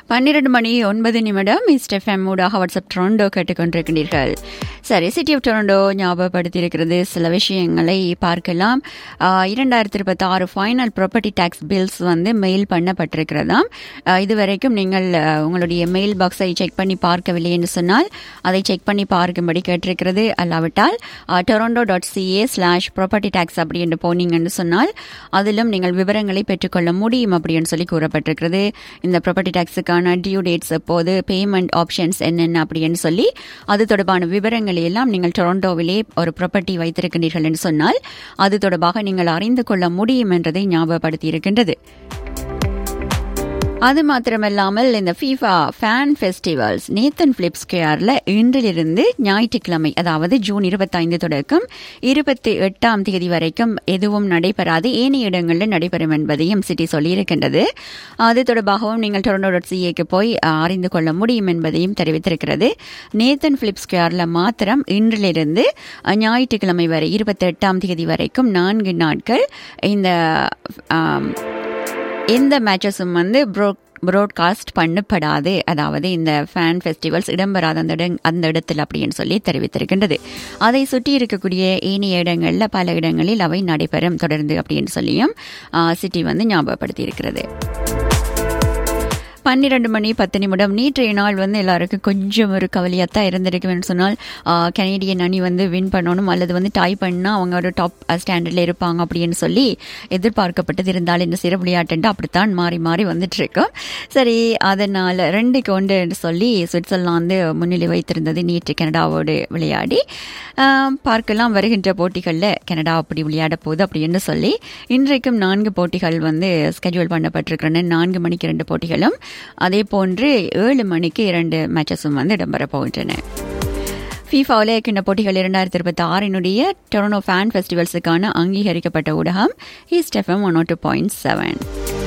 பன்னிரண்டு மணி ஒன்பது நிமிடம் ஈஸ்ட் எஃப்எம் ஊடாக வாட்ஸ்அப் டொரண்டோ கேட்டுக்கொண்டிருக்கிறீர்கள் சரி சிட்டி ஆஃப் டொரண்டோ ஞாபகப்படுத்தியிருக்கிறது சில விஷயங்களை பார்க்கலாம் ஆஹ், இரண்டாயிரத்தி இருபத்தி ஆறு ஃபைனல் ப்ராப்பர்ட்டி டேக்ஸ் பில்ஸ் வந்து மெயில் பண்ணப்பட்டிருக்கிறதாம் ஆஹ், இதுவரைக்கும் நீங்கள் ஆஹ், உங்களுடைய மெயில் பாக்ஸை செக் பண்ணி பார்க்கவில்லை என்று சொன்னால் அதை செக் பண்ணி பார்க்கும்படி கேட்டிருக்கிறது அல்லாவிட்டால் Toronto dot CA slash property tax அப்படி என்று போனீங்கன்னு சொன்னால் அதிலும் நீங்கள் விவரங்களை பெற்றுக்கொள்ள முடியும் அப்படின்னு சொல்லி கூறப்பட்டிருக்கிறது இந்த ப்ராப்பர்ட்டி டேக்ஸுக்கான டியூ டேட்ஸ் எப்போது பேமெண்ட் ஆப்ஷன்ஸ் என்னென்ன அப்படின்னு சொல்லி அது தொடர்பான விவரங்களை எல்லாம் நீங்கள் டொரண்டோவிலே ஒரு ப்ராப்பர்ட்டி வைத்திருக்கின்றீர்கள் என்று சொன்னால் அது தொடர்பாக நீங்கள் அறிந்து கொள்ள முடியும் என்றதை ஞாபகப்படுத்தி இருக்கின்றது அது மாத்திரமல்லாமல் இந்த FIFA fan festivals Nathan Phillips ஸ்கொயர்ல இன்றிலிருந்து ஞாயிற்றுக்கிழமை அதாவது ஜூன் இருபத்தைந்து தொடக்கம் இருபத்தி எட்டாம் தேதி வரைக்கும் எதுவும் நடைபெறாது ஏனைய இடங்களில் நடைபெறும் என்பதையும் சிட்டி சொல்லியிருக்கின்றது அது தொடர்பாகவும் நீங்கள் டொரண்டோ டாட் சிஏக்கு போய் அஹ், அறிந்து கொள்ள முடியும் என்பதையும் தெரிவித்திருக்கிறது நேத்தன் பிலிப் ஸ்கொயர்ல மாத்திரம் இன்றிலிருந்து அஹ், ஞாயிற்றுக்கிழமை வரை இருபத்தி எட்டாம் தேதி வரைக்கும் நான்கு நாட்கள் இந்த ஆம், எந்த மேட்சஸும் வந்து ப்ரோ ப்ராட்காஸ்ட் பண்ணப்படாது அதாவது இந்த ஃபேன் ஃபெஸ்டிவல்ஸ் இடம்பெறாத அந்த இடம் அந்த இடத்தில் அப்படின்னு சொல்லி தெரிவித்திருக்கின்றது அதை சுற்றி இருக்கக்கூடிய ஏனைய இடங்களில் பல இடங்களில் அவை நடைபெறும் தொடர்ந்து அப்படின்னு சொல்லியும் சிட்டி வந்து ஞாபகப்படுத்தி இருக்கிறது பன்னிரண்டு மணி பத்து நிமிடம் நேற்றைய நாள் வந்து எல்லாருக்கும் கொஞ்சம் ஒரு கவலையாக தான் இருந்திருக்குன்னு சொன்னால் ஆஹ், கனேடியன் அணி வந்து வின் பண்ணணும் அல்லது வந்து டாய் பண்ணால் அவங்க ஒரு டாப் ஸ்டாண்டர்டில் இருப்பாங்க அப்படின்னு சொல்லி எதிர்பார்க்கப்பட்டது இருந்தாலும் இந்த சிறு விளையாட்டு அப்படித்தான் மாறி மாறி வந்துட்டு இருக்கோம் சரி அதனால் ரெண்டுக்கு ஒன்று என்று சொல்லி சுவிட்சர்லாந்து முன்னிலை வைத்திருந்தது நேற்று கனடாவோடு விளையாடி ஆஹ், பார்க்கலாம் வருகின்ற போட்டிகளில் கனடா அப்படி விளையாட போகுது அப்படின்னு சொல்லி இன்றைக்கும் நான்கு போட்டிகள் வந்து ஸ்கெட்யூல் பண்ணப்பட்டிருக்கின்றன நான்கு மணிக்கு இரண்டு போட்டிகளும் அதே போன்று ஏழு மணிக்கு இரண்டு மேட்சஸும் வந்து இடம்பெற போகின்றன ஃபீஃபாவில் இருக்கின்ற போட்டிகள் இரண்டாயிரத்தி இருபத்தி ஆறினுடைய டொரனோ ஃபேன் ஃபெஸ்டிவல்ஸுக்கான அங்கீகரிக்கப்பட்ட ஊடகம் East FM one two point seven